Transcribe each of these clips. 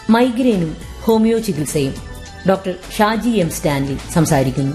മൈഗ്രെയിനും homeo ചികിത്സയും doctor Shaji M Stanley സംസാരിക്കുന്നു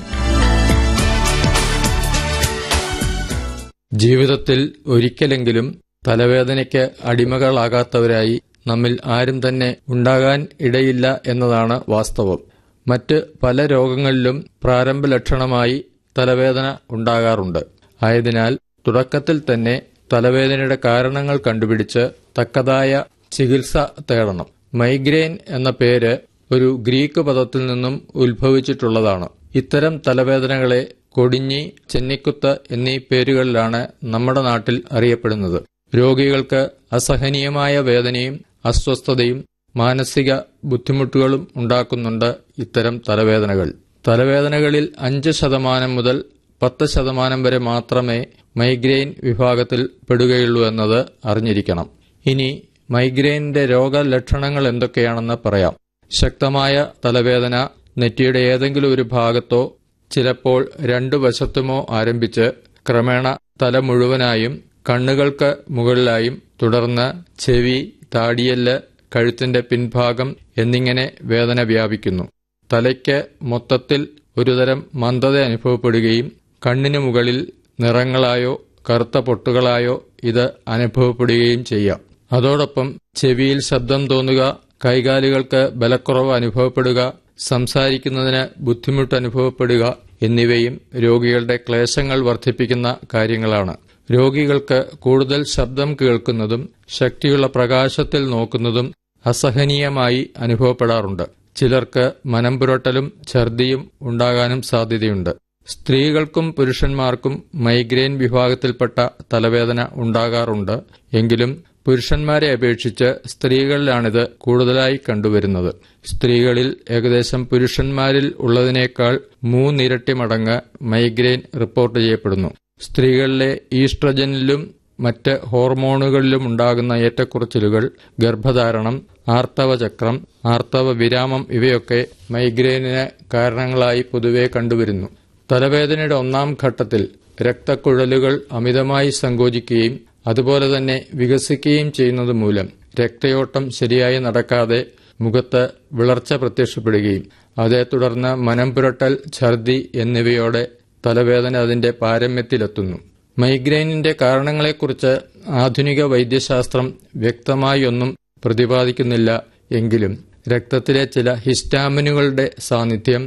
ജീവിതത്തിൽ ഒരിക്കലെങ്കിലും തലവേദനയ്ക്ക് അടിമകളാകാത്തവരായി നമ്മിൽ ആരും തന്നെ ഉണ്ടാകാൻ ഇടയില്ല എന്നതാണ് വാസ്തവം മറ്റ് പല രോഗങ്ങളിലും പ്രാരംഭ ലക്ഷണമായി തലവേദന ഉണ്ടാകാറുണ്ട് ആയതിനാൽ തുടക്കത്തിൽ തന്നെ തലവേദനയുടെ കാരണങ്ങൾ കണ്ടുപിടിച്ച് തക്കതായ ചികിത്സ തേടണം മൈഗ്രെയിൻ എന്ന പേര് ഒരു ഗ്രീക്ക് പദത്തിൽ നിന്നും ഉത്ഭവിച്ചിട്ടുള്ളതാണ് ഇത്തരം തലവേദനകളെ കൊടിഞ്ഞി ചെന്നിക്കുത്ത് എന്നീ പേരുകളിലാണ് നമ്മുടെ നാട്ടിൽ അറിയപ്പെടുന്നത് രോഗികൾക്ക് അസഹനീയമായ വേദനയും അസ്വസ്ഥതയും മാനസിക ബുദ്ധിമുട്ടുകളും ഉണ്ടാക്കുന്നുണ്ട് ഇത്തരം തലവേദനകൾ തലവേദനകളിൽ അഞ്ച് ശതമാനം മുതൽ പത്ത് ശതമാനം വരെ മാത്രമേ മൈഗ്രെയിൻ വിഭാഗത്തിൽ പെടുകയുള്ളൂ എന്നത് അറിഞ്ഞിരിക്കണം ഇനി മൈഗ്രെയിനിന്റെ രോഗലക്ഷണങ്ങൾ എന്തൊക്കെയാണെന്ന് പറയാം ശക്തമായ തലവേദന നെറ്റിയുടെ ഏതെങ്കിലും ഒരു ഭാഗത്തോ ചിലപ്പോൾ രണ്ടു വശത്തുമോ ആരംഭിച്ച് ക്രമേണ തല മുഴുവനായും കണ്ണുകൾക്ക് മുകളിലായും തുടർന്ന് ചെവി താടിയല് കഴുത്തിന്റെ പിൻഭാഗം എന്നിങ്ങനെ വേദന വ്യാപിക്കുന്നു തലയ്ക്ക് മൊത്തത്തിൽ ഒരുതരം മന്ദത അനുഭവപ്പെടുകയും കണ്ണിനു മുകളിൽ നിറങ്ങളായോ കറുത്ത പൊട്ടുകളായോ ഇത് അനുഭവപ്പെടുകയും ചെയ്യാം അതോടൊപ്പം ചെവിയിൽ ശബ്ദം തോന്നുക കൈകാലുകൾക്ക് ബലക്കുറവ് അനുഭവപ്പെടുക സംസാരിക്കുന്നതിന് ബുദ്ധിമുട്ട് അനുഭവപ്പെടുക എന്നിവയും രോഗികളുടെ ക്ലേശങ്ങൾ വർദ്ധിപ്പിക്കുന്ന കാര്യങ്ങളാണ് രോഗികൾക്ക് കൂടുതൽ ശബ്ദം കേൾക്കുന്നതും ശക്തിയുള്ള പ്രകാശത്തിൽ നോക്കുന്നതും അസഹനീയമായി അനുഭവപ്പെടാറുണ്ട് ചിലർക്ക് മനംപുരട്ടലും ഛർദിയും ഉണ്ടാകാനും സാധ്യതയുണ്ട് സ്ത്രീകൾക്കും പുരുഷന്മാർക്കും മൈഗ്രെയിൻ വിഭാഗത്തിൽപ്പെട്ട തലവേദന ഉണ്ടാകാറുണ്ട് എങ്കിലും പുരുഷന്മാരെ അപേക്ഷിച്ച് സ്ത്രീകളിലാണിത് കൂടുതലായി കണ്ടുവരുന്നത് സ്ത്രീകളിൽ ഏകദേശം പുരുഷന്മാരിൽ ഉള്ളതിനേക്കാൾ മൂന്നിരട്ടി മടങ്ങ് മൈഗ്രെയിൻ റിപ്പോർട്ട് ചെയ്യപ്പെടുന്നു സ്ത്രീകളിലെ ഈസ്ട്രജനിലും മറ്റ് ഹോർമോണുകളിലും ഉണ്ടാകുന്ന ഏറ്റക്കുറച്ചിലുകൾ ഗർഭധാരണം ആർത്തവചക്രം ആർത്തവ വിരാമം ഇവയൊക്കെ മൈഗ്രെയിനിന് കാരണങ്ങളായി പൊതുവെ കണ്ടുവരുന്നു തലവേദനയുടെ ഒന്നാം ഘട്ടത്തിൽ രക്തക്കുഴലുകൾ അമിതമായി സങ്കോചിക്കുകയും അതുപോലെ തന്നെ വികസിക്കുകയും ചെയ്യുന്നത് മൂലം രക്തയോട്ടം ശരിയായി നടക്കാതെ മുഖത്ത് വിളർച്ച പ്രത്യക്ഷപ്പെടുകയും അതേ തുടർന്ന് മനം പുരട്ടൽ ഛർദി എന്നിവയോടെ തലവേദന അതിന്റെ പാരമ്യത്തിലെത്തുന്നു മൈഗ്രെയിനിന്റെ കാരണങ്ങളെക്കുറിച്ച് ആധുനിക വൈദ്യശാസ്ത്രം വ്യക്തമായി ഒന്നും പ്രതിപാദിക്കുന്നില്ല എങ്കിലും രക്തത്തിലെ ചില ഹിസ്റ്റാമിനുകളുടെ സാന്നിധ്യം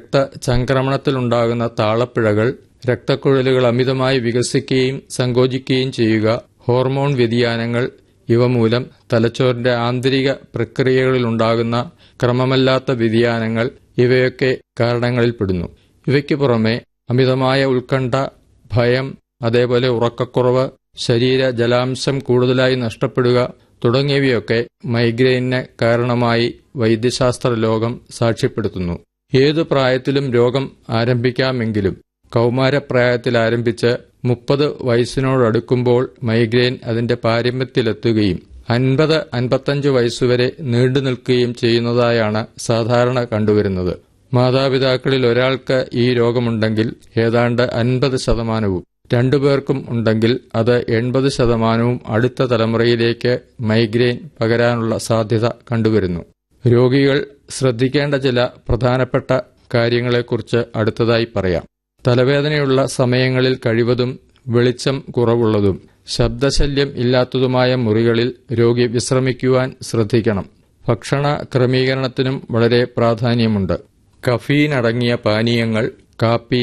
രക്തചംക്രമണത്തിലുണ്ടാകുന്ന താളപ്പിഴകൾ രക്തക്കുഴലുകൾ അമിതമായി വികസിക്കുകയും സങ്കോചിക്കുകയും ചെയ്യുക ഹോർമോൺ വ്യതിയാനങ്ങൾ ഇവ മൂലം തലച്ചോറിന്റെ ആന്തരിക പ്രക്രിയകളിലുണ്ടാകുന്ന ക്രമമല്ലാത്ത വ്യതിയാനങ്ങൾ ഇവയൊക്കെ കാരണങ്ങളിൽപ്പെടുന്നു ഇവയ്ക്ക് പുറമെ അമിതമായ ഉത്കണ്ഠ ഭയം അതേപോലെ ഉറക്കക്കുറവ് ശരീര ജലാംശം കൂടുതലായി നഷ്ടപ്പെടുക തുടങ്ങിയവയൊക്കെ മൈഗ്രെയിന് കാരണമായി വൈദ്യശാസ്ത്ര ലോകം സാക്ഷ്യപ്പെടുത്തുന്നു ഏതു പ്രായത്തിലും രോഗം ആരംഭിക്കാമെങ്കിലും കൗമാരപ്രായത്തിൽ ആരംഭിച്ച് മുപ്പത് വയസ്സിനോടടുക്കുമ്പോൾ മൈഗ്രെയിൻ അതിന്റെ പാരമ്യത്തിലെത്തുകയും അൻപത് അൻപത്തഞ്ച് വയസ്സുവരെ നീണ്ടു നിൽക്കുകയും ചെയ്യുന്നതായാണ് സാധാരണ കണ്ടുവരുന്നത് മാതാപിതാക്കളിൽ ഒരാൾക്ക് ഈ രോഗമുണ്ടെങ്കിൽ ഏതാണ്ട് അൻപത് ശതമാനവും രണ്ടുപേർക്കും ഉണ്ടെങ്കിൽ അത് എൺപത് ശതമാനവും അടുത്ത തലമുറയിലേക്ക് മൈഗ്രെയിൻ പകരാനുള്ള സാധ്യത കണ്ടുവരുന്നു രോഗികൾ ശ്രദ്ധിക്കേണ്ട ചില പ്രധാനപ്പെട്ട കാര്യങ്ങളെക്കുറിച്ച് അടുത്തതായി പറയാം തലവേദനയുള്ള സമയങ്ങളിൽ കഴിവതും വെളിച്ചം കുറവുള്ളതും ശബ്ദശല്യം ഇല്ലാത്തതുമായ മുറികളിൽ രോഗി വിശ്രമിക്കുവാൻ ശ്രദ്ധിക്കണം ഭക്ഷണ ക്രമീകരണത്തിനും വളരെ പ്രാധാന്യമുണ്ട് കഫീൻ അടങ്ങിയ പാനീയങ്ങൾ കാപ്പി